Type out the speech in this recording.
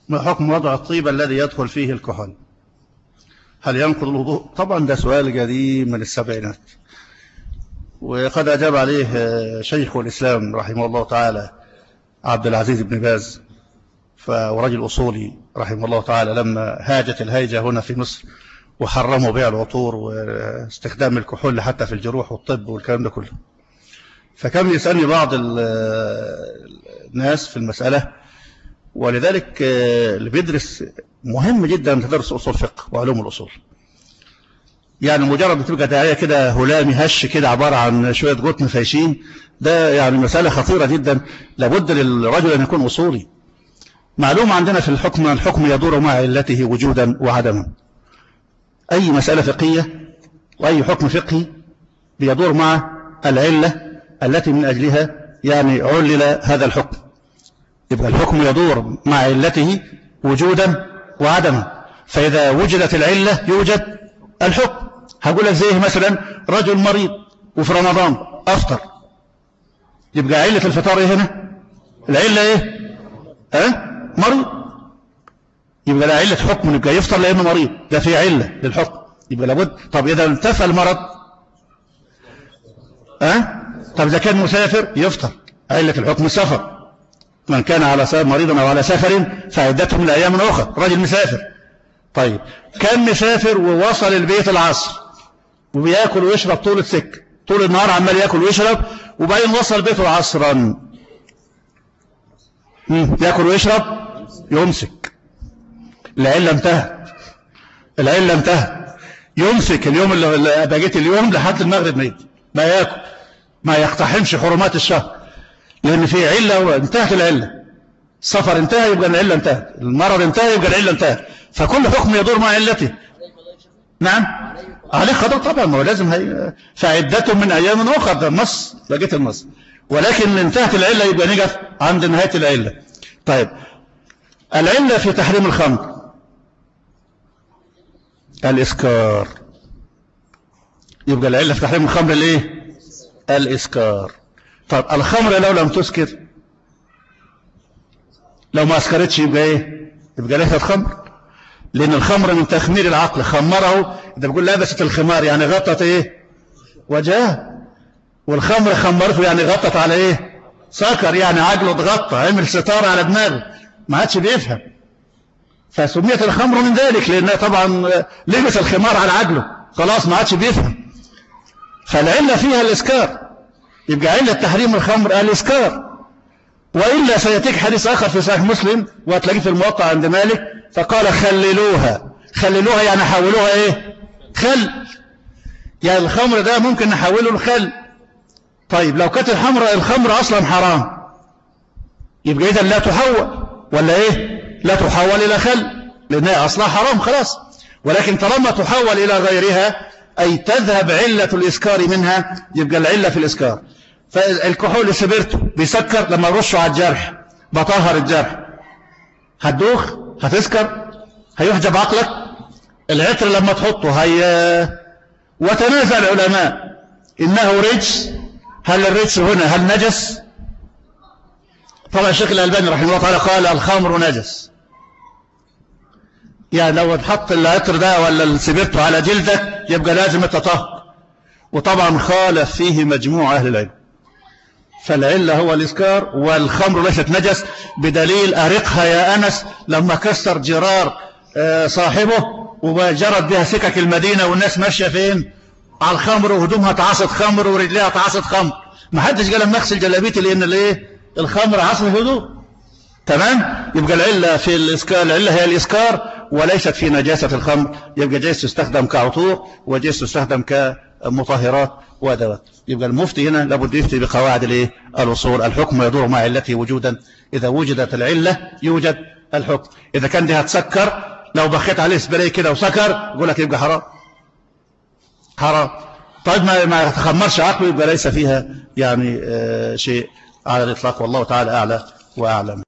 ما حكم وضع الطيب الذي يدخل فيه الكحول هل ينقض الوضوء طبعا ده سؤال قديم من السبعينات وقد أجاب عليه شيخ الإسلام رحمه الله تعالى عبد العزيز بن باز ورجل أصولي رحمه الله تعالى لما هاجت الهيجة هنا في مصر وحرموا بيع العطور واستخدام الكحول حتى في الجروح والطب والكلام ده كله فكان يسألني بعض الناس في المسألة ولذلك اللي بيدرس مهم جدا أن تدرس أصول فقه وعلوم الأصول يعني مجرد بتبقى داعية كده هلامي هش كده عبارة عن شوية جوتن فايشين ده يعني مسألة خطيرة جدا لابد للرجل أن يكون أصولي معلوم عندنا في الحكم الحكم يدور مع علته وجودا وعدما أي مسألة فقهية وأي حكم فقهي بيدور مع العلة التي من أجلها يعني علل هذا الحكم يبقى الحكم يدور مع علته وجودا وعدما فإذا وجدت العلة يوجد الحكم هقول لك زيه مثلا رجل مريض وفي رمضان أفطر يبقى علة الفطار ايه هنا العلة ايه اه مريض يبقى لا علة حكم يبقى يفطر لأنه مريض ده في علة للحكم يبقى لابد طب إذا انتفى المرض اه طب إذا كان مسافر يفطر علة الحكم السفر من كان على مريضا أو على سفر فعدته من أيام أخرى رجل مسافر طيب كان مسافر ووصل البيت العصر وبياكل ويشرب طول السك طول النهار عمال ياكل ويشرب وبعدين وصل بيته عصرا ياكل ويشرب يمسك العلة انتهت العلة انتهت يمسك اليوم اللي بقيت اليوم لحد المغرب ما ما ياكل ما يقتحمش حرمات الشهر لأن في علة انتهت العلة السفر انتهى يبقى العلة انتهت المرض انتهى يبقى العلة انتهت فكل حكم يدور مع علته نعم عليه خطأ طبعا ما هو لازم هي فعدته من أيام أخرى ده النص لقيت النص ولكن انتهت العلة يبقى نقف عند نهاية العلة طيب العلة في تحريم الخمر الإسكار يبقى العلة في تحريم الخمر الايه الإسكار طب الخمر لو لم تسكر لو ما أسكرتش يبقى ايه يبقى ليست خمر لأن الخمر من تخمير العقل خمره ده بيقول لابست الخمار يعني غطت ايه وجهه والخمر خمرته يعني غطت على ايه سكر يعني عقله اتغطى عمل ستارة على دماغه ما عادش بيفهم فسميت الخمر من ذلك لأنها طبعا لبس الخمار على عقله خلاص ما عادش بيفهم فالعلة فيها الإسكار يبقى علة تحريم الخمر الإسكار وإلا سيأتيك حديث آخر في صحيح مسلم وهتلاقيه في الموقع عند مالك فقال خللوها خللوها يعني حولوها ايه خل يعني الخمر ده ممكن نحوله الخل طيب لو كانت الحمر الخمر أصلا حرام يبقى إذا لا تحول ولا إيه لا تحول إلى خل لأنها أصلا حرام خلاص ولكن طالما تحول إلى غيرها أي تذهب علة الإسكار منها يبقى العلة في الإسكار فالكحول سبرته بيسكر لما يرشه على الجرح بطهر الجرح هتدوخ هتسكر هيحجب عقلك العطر لما تحطه هي وتنازع العلماء إنه رجس هل الرجس هنا هل نجس طبعا الشيخ الألباني رحمه الله تعالى قال الخمر نجس يعني لو تحط العطر ده ولا السبرتو على جلدك يبقى لازم التطهر وطبعا خالف فيه مجموع أهل العلم فالعلة هو الإسكار والخمر ليست نجس بدليل أرقها يا أنس لما كسر جرار صاحبه وجرت بها سكك المدينة والناس ماشية فين على الخمر وهدومها تعاصت خمر ورجليها تعاصت خمر ما حدش قال لما اغسل جلابيتي لأن الايه الخمر عصر الهدوم تمام يبقى العلة في الإسكار العلة هي الإسكار وليست في نجاسة الخمر يبقى جايز تستخدم كعطور وجايز تستخدم كمطهرات وأدوات يبقى المفتي هنا لابد يفتي بقواعد الايه الأصول الحكم يدور مع علته وجودا إذا وجدت العلة يوجد الحكم إذا كان دي هتسكر لو بخيت عليه سبراي كده وسكر يقول لك يبقى حرام حرام طيب ما ما يتخمرش عقله يبقى ليس فيها يعني شيء على الإطلاق والله تعالى أعلى وأعلم